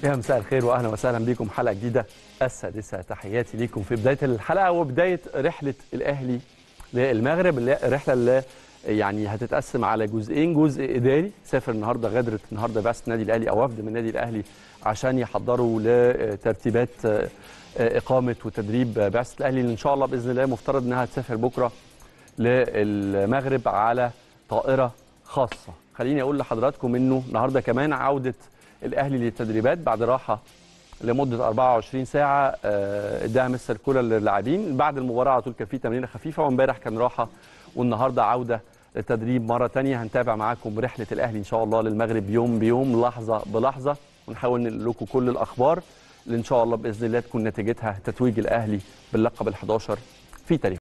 يا مساء الخير واهلا وسهلا بكم حلقه جديده السادسه تحياتي ليكم في بدايه الحلقه وبدايه رحله الاهلي للمغرب اللي- الرحله اللي يعني هتتقسم على جزئين جزء اداري سافر النهارده غادرت النهارده بعثه النادي الاهلي او وفد من النادي الاهلي عشان يحضروا لترتيبات اقامه وتدريب بعثه الاهلي اللي ان شاء الله باذن الله مفترض انها تسافر بكره للمغرب على طائره خاصه خليني اقول لحضراتكم انه النهارده كمان عوده الاهلي للتدريبات بعد راحه لمده 24 ساعه آه، اداها مستر كولر للاعبين بعد المباراه على طول كان في تمرينه خفيفه وامبارح كان راحه والنهارده عوده للتدريب مره ثانيه هنتابع معاكم رحله الاهلي ان شاء الله للمغرب يوم بيوم لحظه بلحظه ونحاول ننقل لكم كل الاخبار اللي ان شاء الله باذن الله تكون نتيجتها تتويج الاهلي باللقب ال11 في تاريخ